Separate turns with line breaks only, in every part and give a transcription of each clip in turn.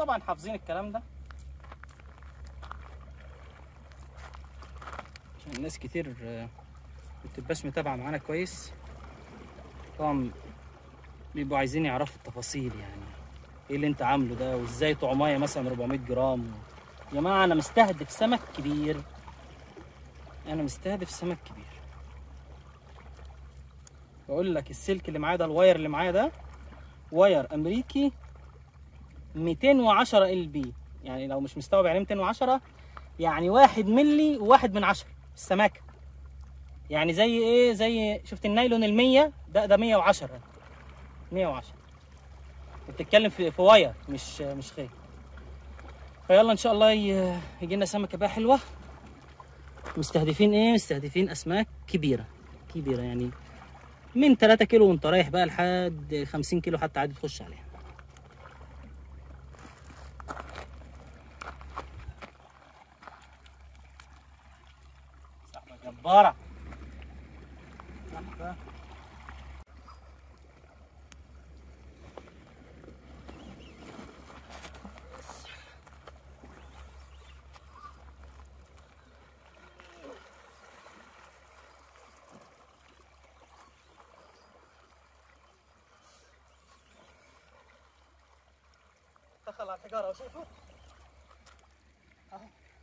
طبعا حافظين الكلام ده عشان الناس كتير آه، ما بتبقاش متابعه معانا كويس طبعا بيبقوا عايزين يعرفوا التفاصيل يعني ايه اللي انت عامله ده وازاي طعمايه مثلا 400 جرام يا جماعه انا مستهدف سمك كبير انا مستهدف سمك كبير بقول لك السلك اللي معايا ده الواير اللي معايا ده واير امريكي 210 ال بي يعني لو مش مستوعب يعني إيه 210 يعني واحد ملي وواحد من عشرة السماكه يعني زي ايه زي شفت النايلون ال 100 ده ده 110 110 بتتكلم في في واير مش مش خيط فيلا ان شاء الله يجي لنا سمكه بقى حلوه مستهدفين ايه مستهدفين اسماك كبيره كبيره يعني من 3 كيلو وانت رايح بقى لحد 50 كيلو حتى عادي تخش عليها سحبه جباره سحبه دخل على الحجاره وشوفوا اهو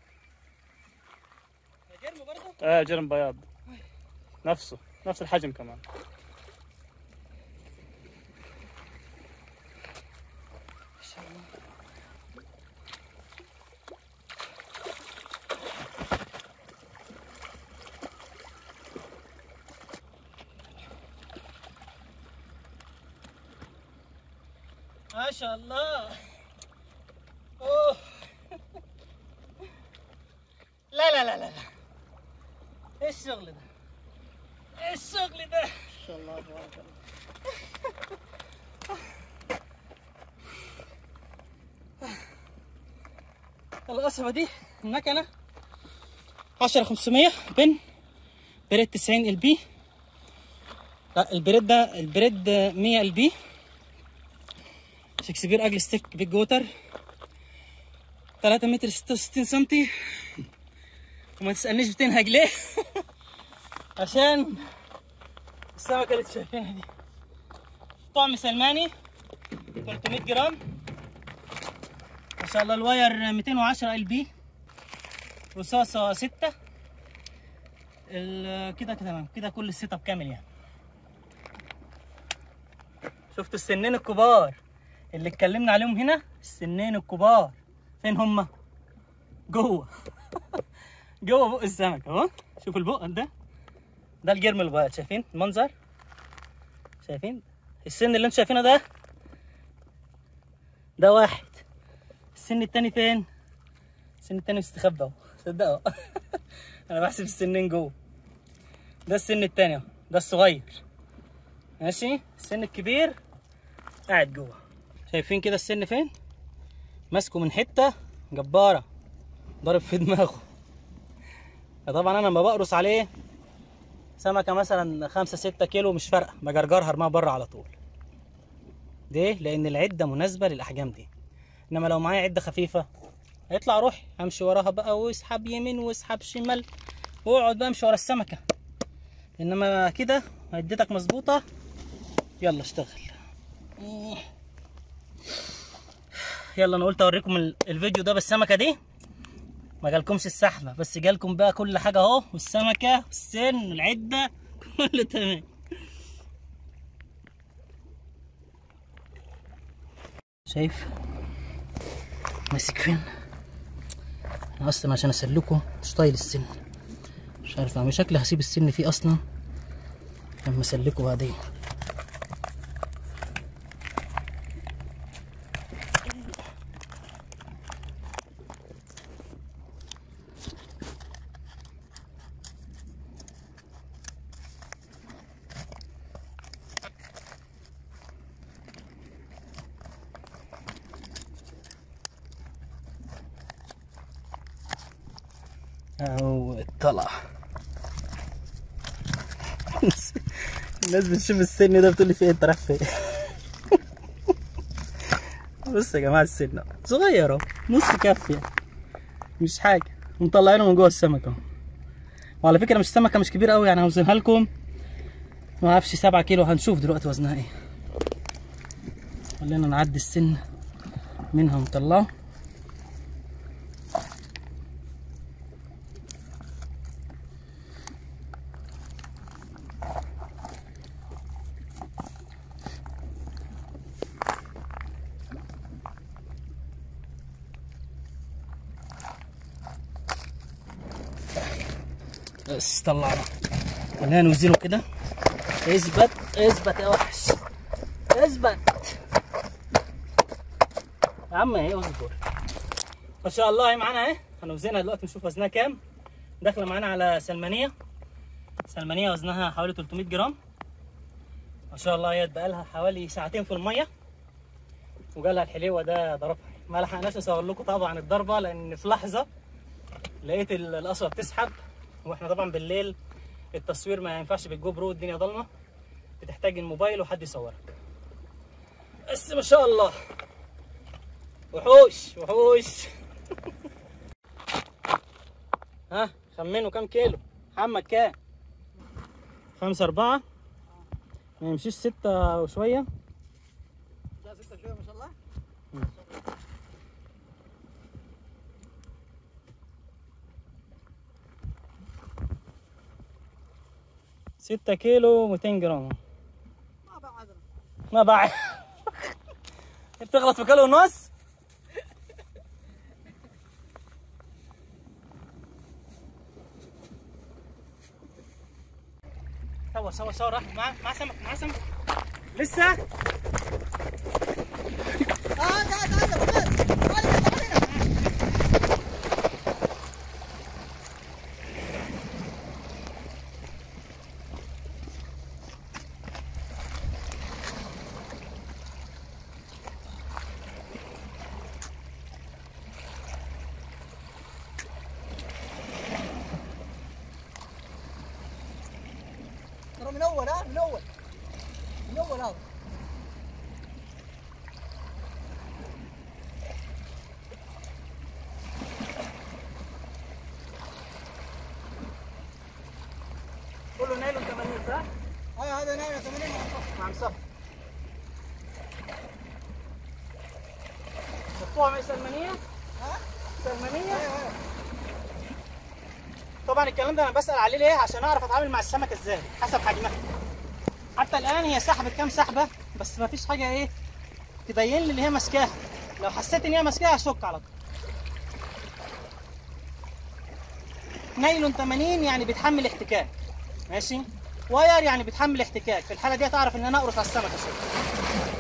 يا جرم برضه
اه جرم بياض نفسه نفس الحجم كمان
ما شاء الله ما شاء الله اوه لا لا لا لا لا ايه الشغل ده ايه الشغل ده
ما شاء الله تبارك الله
القصبة دي المكنة عشرة خمسمية بن بريد تسعين ال بي لا البريد ده البريد مية ال بي شكسبير اجل ستيك بيج ووتر تلاتة متر ستة وستين سنتي وما تسألنيش بتنهج ليه عشان السمكة اللي شايفينها دي طعم سلماني 300 جرام ما شاء الله الواير 210 ال بي رصاصة 6 ال- كده كده تمام كده كل السيت اب كامل يعني شفتوا السنين الكبار اللي اتكلمنا عليهم هنا السنين الكبار فين هما جوه جوه بق السمك اهو شوفوا البق ده ده الجرم البيض شايفين المنظر شايفين السن اللي انتوا شايفينه ده ده واحد السن التاني فين السن التاني مستخبى اهو صدقوا انا بحسب السنين جوه ده السن التاني اهو ده الصغير ماشي السن الكبير قاعد جوه شايفين كده السن فين ماسكه من حته جباره ضارب في دماغه فطبعا انا لما بقرص عليه سمكه مثلا خمسة ستة كيلو مش فارقه بجرجرها ارميها بره على طول ليه لان العده مناسبه للاحجام دي انما لو معايا عده خفيفه هيطلع روحي امشي وراها بقى واسحب يمين واسحب شمال واقعد بقى امشي ورا السمكه انما كده عدتك مظبوطه يلا اشتغل يلا انا قلت اوريكم ال- الفيديو ده بالسمكه دي ما جالكمش السحبه بس جالكم بقى كل حاجه اهو والسمكه والسن والعده كله تمام شايف ماسك فين انا اصلا عشان اسلكه مش طايل السن مش عارف اعمل شكلي هسيب السن فيه اصلا لما اسلكه بعدين اهو طلع الناس بتشوف السن ده بتقول لي في ايه انت رايح فين بص يا جماعه السن صغير اهو نص كف يعني مش حاجه مطلعينه من جوه السمكه اهو وعلى فكره مش سمكه مش كبيره قوي يعني هوزنها لكم ما اعرفش 7 كيلو هنشوف دلوقتي وزنها ايه خلينا نعدي السن منها ونطلعه بس طلعنا خلينا نوزنه كده اثبت اثبت يا وحش اثبت يا عم ايه اصبر ما شاء الله هي معانا اهي هنوزنها دلوقتي نشوف وزنها كام داخله معانا على سلمانيه سلمانيه وزنها حوالي 300 جرام ما شاء الله هي بقالها حوالي ساعتين في الميه وجالها الحليوه ده ضربها ما لحقناش نصور لكم طبعا الضربه لان في لحظه لقيت ال- القصوه بتسحب واحنا طبعا بالليل التصوير ما ينفعش بالجو برو الدنيا ضلمه بتحتاج الموبايل وحد يصورك بس ما شاء الله وحوش وحوش ها خمنوا كام كيلو محمد كام خمسة أربعة ما يمشيش ستة وشوية
ده ستة شوية ما شاء الله
ستة كيلو 200 جرام
ما بعد
ما بعد بتغلط في كيلو ونص صور صور صور راح مع مع سمك مع سمك لسه
اه تعال تعال تعال تعال تعال هنا ترى من اول ها من اول من اول هذا
كله نايلون 80 صح؟
اه هذا نايم 80
مع مصف شفتوها مع سلمانية؟
ها
سلمانية؟
ايوه ايوه
طبعا الكلام ده انا بسال عليه ليه عشان اعرف اتعامل مع السمكه ازاي حسب حجمها حتى الان هي سحبت كام سحبه بس ما فيش حاجه ايه تبين لي اللي هي ماسكاها لو حسيت ان هي ماسكاها هشك على طول نايلون 80 يعني بيتحمل احتكاك ماشي واير يعني بيتحمل احتكاك في الحاله دي هتعرف ان انا اقرص على السمكه شويه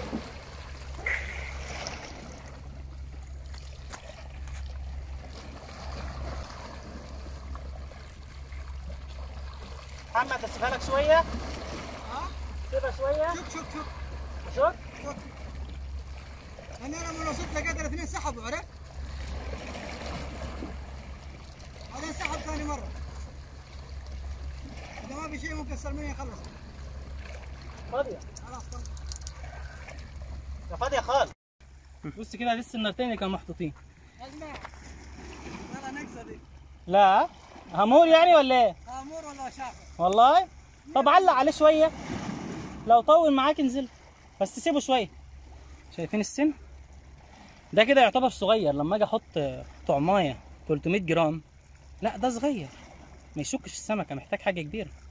محمد اسيبها لك شويه
ها
سيبها شويه
شوف شوف شوف
شوف
شوف انا انا من وصلت لقيت الاثنين سحبوا عرفت؟ بعدين سحب ثاني مرة إذا ما في شيء ممكن سلمين يخلص
فاضيه
خلاص خلاص
يا فاضيه خالص بص كده لسه النارتين اللي كانوا محطوطين
اسمع يلا نقصة دي
لا همور يعني ولا ايه
امور ولا شافع
والله طب علق عليه شويه لو طول معاك انزل بس سيبه شويه شايفين السن ده كده يعتبر صغير لما اجي احط طعمايه 300 جرام لا ده صغير ما يشكش السمكه محتاج حاجه كبيره